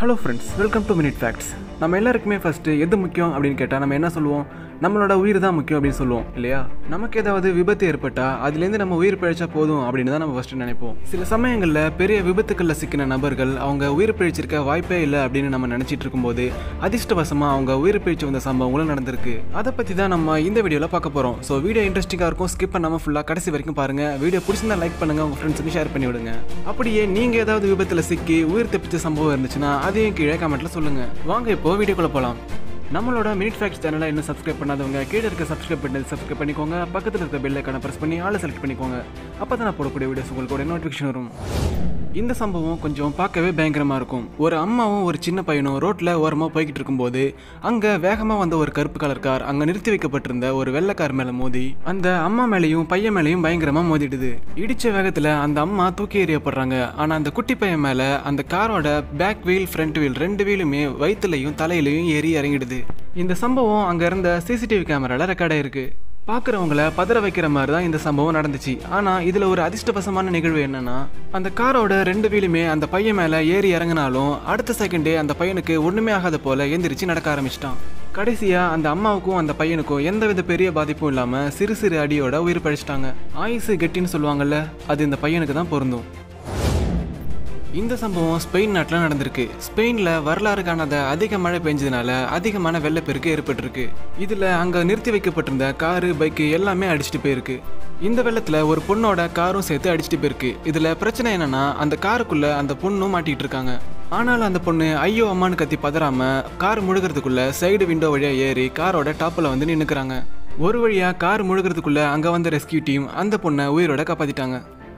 hello friends welcome to minute facts நம்ம எல்லாருக்குமே first எது முக்கியம் அப்படின்னு கேட்டால் நம்ம என்ன சொல்லுவோம் நம்மளோட உயிர் தான் முக்கியம் அப்படின்னு சொல்லுவோம் இல்லையா நமக்கு ஏதாவது விபத்து ஏற்பட்டால் அதுலேருந்து நம்ம உயிர் பிழைச்சா போதும் அப்படின்னு தான் நம்ம ஃபஸ்ட்டு நினைப்போம் சில சமயங்களில் பெரிய விபத்துக்களில் சிக்கின நபர்கள் அவங்க உயிர் பிழைச்சிருக்க வாய்ப்பே இல்லை அப்படின்னு நம்ம நினச்சிட்டு இருக்கும்போது அதிர்ஷ்டவசமாக அவங்க உயிர் பிழைச்சு வந்த சம்பவங்களும் நடந்திருக்கு அதை பற்றி தான் நம்ம இந்த வீடியோவில் பார்க்க போகிறோம் ஸோ வீடியோ இன்ட்ரெஸ்டிங்காக இருக்கும் ஸ்கிப் பண்ணாமல் ஃபுல்லாக கடைசி வரைக்கும் பாருங்கள் வீடியோ பிடிச்சிருந்தா லைக் பண்ணுங்கள் உங்கள் ஃப்ரெண்ட்ஸுக்கு ஷேர் பண்ணி விடுங்க அப்படியே நீங்கள் ஏதாவது விபத்தில் சிக்கி உயிர் தப்பிச்ச சம்பவம் இருந்துச்சுன்னா அதையும் கீழே கமெண்ட்டில் சொல்லுங்கள் வாங்க இப்போ வீடியோக்குள்ளே போகலாம் நம்மளோட மினிட் ஃபேக்ட்ஸ் சேனலை இன்னும் சப்ஸ்கிரைப் பண்ணாதவங்க கீழே இருக்க சப்ஸ்கிரைப் பண்ணி சப்ஸ்கிரைப் பண்ணிக்கோங்க பக்கத்தில் இருக்க பெல் ஐக்கான ப்ரெஸ் பண்ணி ஆளை செலக்ட் பண்ணிக்கோங்க அப்போ தான் நான் போடக்கூடிய வீடியோஸ் உங்களுக்கு கூட நோட்டிஃபிகேஷன் வரும் இந்த சம்பவம் கொஞ்சம் பார்க்கவே பயங்கரமாக இருக்கும் ஒரு அம்மாவும் ஒரு சின்ன பையனும் ரோட்டில் ஓரமாக போய்கிட்டு இருக்கும்போது அங்கே வேகமாக வந்த ஒரு கருப்பு கலர் கார் அங்கே நிறுத்தி வைக்கப்பட்டிருந்த ஒரு வெள்ளை கார் மேலே மோதி அந்த அம்மா மேலேயும் பையன் மேலேயும் பயங்கரமாக மோதிடுது இடிச்ச வேகத்தில் அந்த அம்மா தூக்கி எறியப்படுறாங்க ஆனால் அந்த குட்டி பையன் மேலே அந்த காரோட பேக் வீல் ஃப்ரண்ட் வீல் ரெண்டு வீலுமே வயிற்றுலையும் தலையிலையும் ஏறி இறங்கிடுது இந்த சம்பவம் அங்கே இருந்த சிசிடிவி கேமராவில் ரெக்கார்ட் ஆயிருக்கு பார்க்குறவங்கள பதற வைக்கிற மாதிரி தான் இந்த சம்பவம் நடந்துச்சு ஆனால் இதில் ஒரு அதிர்ஷ்டவசமான நிகழ்வு என்னன்னா அந்த காரோட ரெண்டு வீலுமே அந்த பையன் மேலே ஏறி இறங்கினாலும் அடுத்த செகண்டே அந்த பையனுக்கு ஒன்றுமே ஆகாத போல எந்திரிச்சு நடக்க ஆரம்பிச்சிட்டான் கடைசியாக அந்த அம்மாவுக்கும் அந்த பையனுக்கும் எந்தவித பெரிய பாதிப்பும் இல்லாமல் சிறு சிறு அடியோட உயிர் பழிச்சிட்டாங்க ஆயுசு கெட்டின்னு சொல்லுவாங்கல்ல அது இந்த பையனுக்கு தான் பொருந்தும் இந்த சம்பவம் ஸ்பெயின் நாட்டில் நடந்திருக்கு ஸ்பெயினில் வரலாறு காணாத அதிக மழை பெஞ்சதுனால அதிகமான வெள்ளப்பெருக்கு ஏற்பட்டிருக்கு இதில் அங்கே நிறுத்தி வைக்கப்பட்டிருந்த காரு பைக்கு எல்லாமே அடிச்சிட்டு போயிருக்கு இந்த வெள்ளத்தில் ஒரு பொண்ணோட காரும் சேர்த்து அடிச்சிட்டு போயிருக்கு இதில் பிரச்சனை என்னன்னா அந்த காருக்குள்ளே அந்த பொண்ணும் மாட்டிகிட்டு இருக்காங்க ஆனாலும் அந்த பொண்ணு ஐயோ அம்மான்னு கத்தி பதறாம கார் முழுகிறதுக்குள்ள சைடு விண்டோ வழியாக ஏறி காரோட டாப்பில் வந்து நின்றுக்கிறாங்க ஒரு வழியாக கார் முழுகிறதுக்குள்ள அங்கே வந்த ரெஸ்கியூ டீம் அந்த பொண்ணை உயிரோட காப்பாற்றிட்டாங்க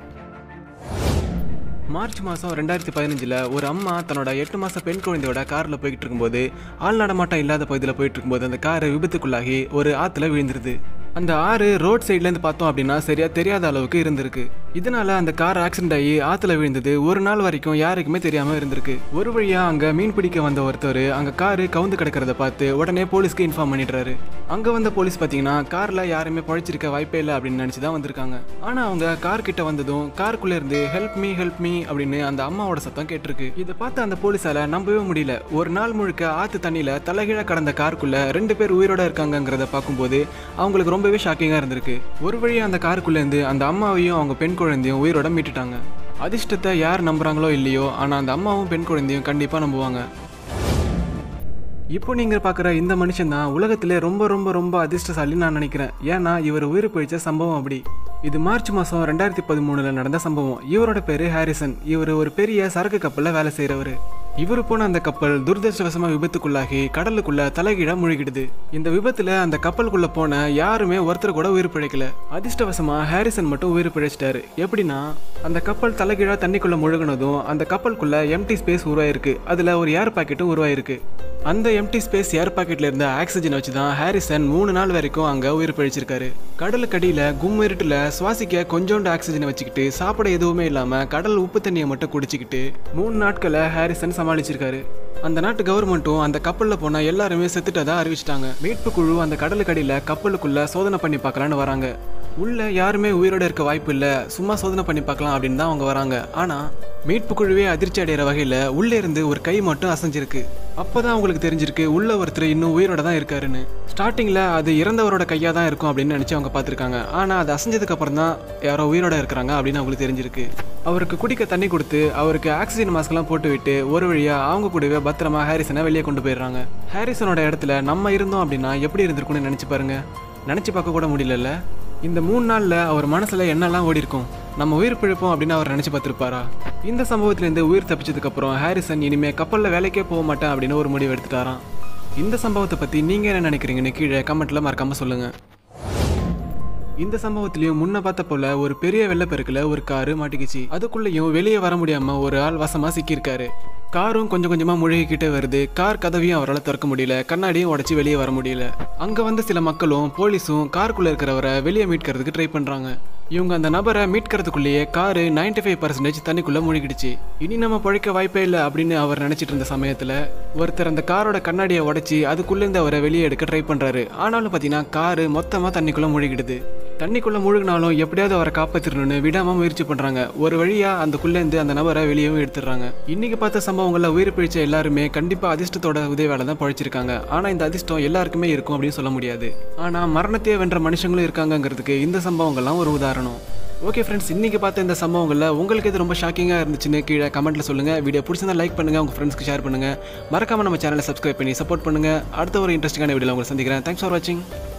மார்ச் மாதம் ரெண்டாயிரத்தி பதினஞ்சில் ஒரு அம்மா தன்னோட எட்டு மாத பெண் குழந்தையோட காரில் போய்கிட்டு இருக்கும்போது ஆள் நடமாட்டம் இல்லாத பகுதியில் போயிட்டு இருக்கும்போது அந்த கார் விபத்துக்குள்ளாகி ஒரு ஆற்றுல விழுந்துருது அந்த ஆறு ரோட் சைட்லேருந்து பார்த்தோம் அப்படின்னா சரியா தெரியாத அளவுக்கு இருந்திருக்கு இதனால அந்த கார் ஆக்சிடென்ட் ஆகி ஆற்றுல விழுந்தது ஒரு நாள் வரைக்கும் யாருக்குமே தெரியாமல் இருந்திருக்கு ஒரு வழியாக அங்கே மீன் பிடிக்க வந்த ஒருத்தர் அங்கே காரு கவுந்து கிடக்கிறத பார்த்து உடனே போலீஸ்க்கு இன்ஃபார்ம் பண்ணிடுறாரு அங்கே வந்த போலீஸ் பார்த்தீங்கன்னா காரில் யாருமே பழிச்சிருக்க வாய்ப்பே இல்லை அப்படின்னு நினச்சி தான் வந்திருக்காங்க ஆனால் அவங்க கார் கிட்ட வந்ததும் காருக்குள்ளே இருந்து ஹெல்ப் மீ ஹெல்ப் மீ அப்படின்னு அந்த அம்மாவோட சத்தம் கேட்டிருக்கு இதை பார்த்து அந்த போலீஸால நம்பவே முடியல ஒரு நாள் முழுக்க ஆத்து தண்ணியில தலைகீழ கடந்த காருக்குள்ள ரெண்டு பேர் உயிரோட இருக்காங்கங்கிறத பார்க்கும்போது அவங்களுக்கு ரொம்பவே ஷாக்கிங்கா இருந்திருக்கு ஒரு வழியா அந்த காருக்குள்ள இருந்து அந்த அம்மாவையும் அவங்க பெண் குழந்தையும் உயிரோட மீட்டுட்டாங்க அதிர்ஷ்டத்தை யார் நம்புறாங்களோ இல்லையோ ஆனா அந்த அம்மாவும் பெண் குழந்தையும் கண்டிப்பா நம்புவாங்க இப்போ நீங்கள் பார்க்குற இந்த மனுஷன் தான் உலகத்திலே ரொம்ப ரொம்ப ரொம்ப அதிர்ஷ்டசாலின்னு நான் நினைக்கிறேன் ஏன்னா இவர் உயிர் பிழைச்ச சம்பவம் அப்படி இது மார்ச் மாதம் ரெண்டாயிரத்தி பதிமூணில் நடந்த சம்பவம் இவரோட பேர் ஹாரிசன் இவர் ஒரு பெரிய சரக்கு கப்பலில் வேலை செய்கிறவர் இவர் போன அந்த கப்பல் துரதிருஷ்டவசமா விபத்துக்குள்ளாகி கடலுக்குள்ள தலைகீழா முழுகிடுது இந்த விபத்துல அந்த கப்பலுக்குள்ள போன யாருமே ஒருத்தர் கூட உயிர் பிழைக்கல அதிர்ஷ்டவசமா ஹாரிசன் மட்டும் உயிர் பிழைச்சிட்டாரு எப்படின்னா அந்த கப்பல் தலைகீழா தண்ணிக்குள்ள முழுகினதும் அந்த கப்பலுக்குள்ள எம்டி ஸ்பேஸ் உருவாயிருக்கு அதுல ஒரு ஏர் பாக்கெட்டும் உருவாயிருக்கு அந்த எம்டி ஸ்பேஸ் ஏர் பாக்கெட்ல இருந்த ஆக்சிஜன் வச்சு தான் ஹாரிசன் மூணு நாள் வரைக்கும் அங்க உயிர் பிழைச்சிருக்காரு கடலுக்கடியில கும் இருட்டுல சுவாசிக்க கொஞ்சோண்டு ஆக்சிஜனை வச்சுக்கிட்டு சாப்பிட எதுவுமே இல்லாம கடல் உப்பு தண்ணியை மட்டும் குடிச்சிக்கிட்டு மூணு நாட்களை ஹாரிசன் சமாளிச்சிருக்காரு அந்த நாட்டு கவர்மெண்ட்டும் அந்த கப்பலில் போன எல்லாருமே செத்துட்டதா அறிவிச்சிட்டாங்க மீட்பு குழு அந்த கடலுக்கடியில் கப்பலுக்குள்ள சோதனை பண்ணி பார்க்கலான்னு வராங்க உள்ள யாருமே உயிரோட இருக்க வாய்ப்பு இல்லை சும்மா சோதனை பண்ணி பார்க்கலாம் அப்படின்னு தான் அவங்க வராங்க ஆனால் மீட்பு குழுவே அதிர்ச்சி அடைகிற வகையில் உள்ளே இருந்து ஒரு கை மட்டும் அசைஞ்சிருக்கு அப்போதான் அவங்களுக்கு தெரிஞ்சிருக்கு உள்ள ஒருத்தர் இன்னும் உயிரோட தான் இருக்காருன்னு ஸ்டார்டிங்கில் அது இறந்தவரோட கையாக தான் இருக்கும் அப்படின்னு நினச்சி அவங்க பார்த்துருக்காங்க ஆனால் அது அசைஞ்சதுக்கு அப்புறம் தான் யாரோ உயிரோட இருக்கிறாங்க அப்படின்னு அவங்களுக்கு தெரிஞ்சிருக்கு அவருக்கு குடிக்க தண்ணி கொடுத்து அவருக்கு ஆக்சிஜன் மாஸ்க்லாம் போட்டு விட்டு ஒரு வழியாக அவங்க கூடவே பத்திரமா ஹாரிசனை வெளியே கொண்டு போயிடுறாங்க ஹாரிசனோட இடத்துல நம்ம இருந்தோம் அப்படின்னா எப்படி இருந்திருக்கும்னு நினச்சி பாருங்க நினச்சி பார்க்க கூட முடியலல்ல இந்த மூணு நாளில் அவர் மனசில் என்னெல்லாம் ஓடி இருக்கும் நம்ம உயிர் பிழைப்போம் அப்படின்னு அவர் நினச்சி பார்த்துருப்பாரா இந்த சம்பவத்திலேருந்து உயிர் தப்பிச்சதுக்கப்புறம் ஹாரிசன் இனிமே கப்பலில் வேலைக்கே போக மாட்டேன் அப்படின்னு ஒரு முடிவு எடுத்துட்டாராம் இந்த சம்பவத்தை பற்றி நீங்கள் என்ன நினைக்கிறீங்கன்னு கீழே கமெண்ட்டில் மறக்காமல் சொல்லுங்கள் இந்த சம்பவத்திலையும் முன்ன பார்த்த போல ஒரு பெரிய வெள்ளப்பெருக்குல ஒரு காரு மாட்டிக்கிச்சு அதுக்குள்ளேயும் வெளியே வர முடியாம ஒரு ஆள் வசமா சிக்கியிருக்காரு காரும் கொஞ்சம் கொஞ்சமா முழுகிக்கிட்டே வருது கார் கதவையும் அவரால் திறக்க முடியல கண்ணாடியும் உடச்சி வெளியே வர முடியல அங்க வந்த சில மக்களும் போலீஸும் காருக்குள்ள இருக்கிறவரை வெளியே மீட்கிறதுக்கு ட்ரை பண்றாங்க இவங்க அந்த நபரை மீட்கிறதுக்குள்ளேயே காரு 95% ஃபைவ் பர்சன்டேஜ் தண்ணிக்குள்ள முழுகிடுச்சு இனி நம்ம பழைக்க வாய்ப்பே இல்லை அப்படின்னு அவர் நினைச்சிட்டு இருந்த சமயத்துல ஒருத்தர் அந்த காரோட கண்ணாடியை உடைச்சி அதுக்குள்ள இருந்து அவரை வெளியே எடுக்க ட்ரை பண்றாரு ஆனாலும் பாத்தீங்கன்னா காரு மொத்தமா தண்ணிக்குள்ள முழுகிடுது தண்ணிக்குள்ள முழுகினாலும் எப்படியாவது அவரை காப்பாத்திரணும்னு விடாம முயற்சி பண்றாங்க ஒரு வழியா அந்தக்குள்ளேருந்து அந்த நபரை வெளியவும் எடுத்துடுறாங்க இன்னைக்கு பார்த்த சம்பவங்கள்ல உயிர் பிழைச்ச எல்லாருமே கண்டிப்பா அதிர்ஷ்டத்தோட உதவியால தான் பழிச்சிருக்காங்க ஆனா இந்த அதிர்ஷ்டம் எல்லாருக்குமே இருக்கும் அப்படின்னு சொல்ல முடியாது ஆனா மரணத்தையே வென்ற மனுஷங்களும் இருக்காங்கங்கிறதுக்கு இந்த சம்பவங்கள்லாம் ஒரு உதாரணம் ஓகே ஃப்ரெண்ட்ஸ் இன்னைக்கு பார்த்த இந்த சம்பவங்களில் உங்களுக்கு இது ரொம்ப ஷாக்கிங்காக இருந்துச்சுன்னு கீழே கமெண்ட்டில் சொல்லுங்கள் வீடியோ பிடிச்சிருந்தா லைக் பண்ணுங்கள் உங்கள் ஃப்ரெண்ட்ஸ்க்கு ஷேர் பண்ணுங்கள் மறக்காம நம்ம சேனலை சப்ஸ்கிரைப் பண்ணி சப்போர்ட் பண்ணுங்கள் அடுத்த ஒரு இன்ட்ரெஸ்டிங்கான வீடியோவில் உங்களை சந்திக்கிறேன் தேங்க்ஸ் ஃபார் வாட்சிங்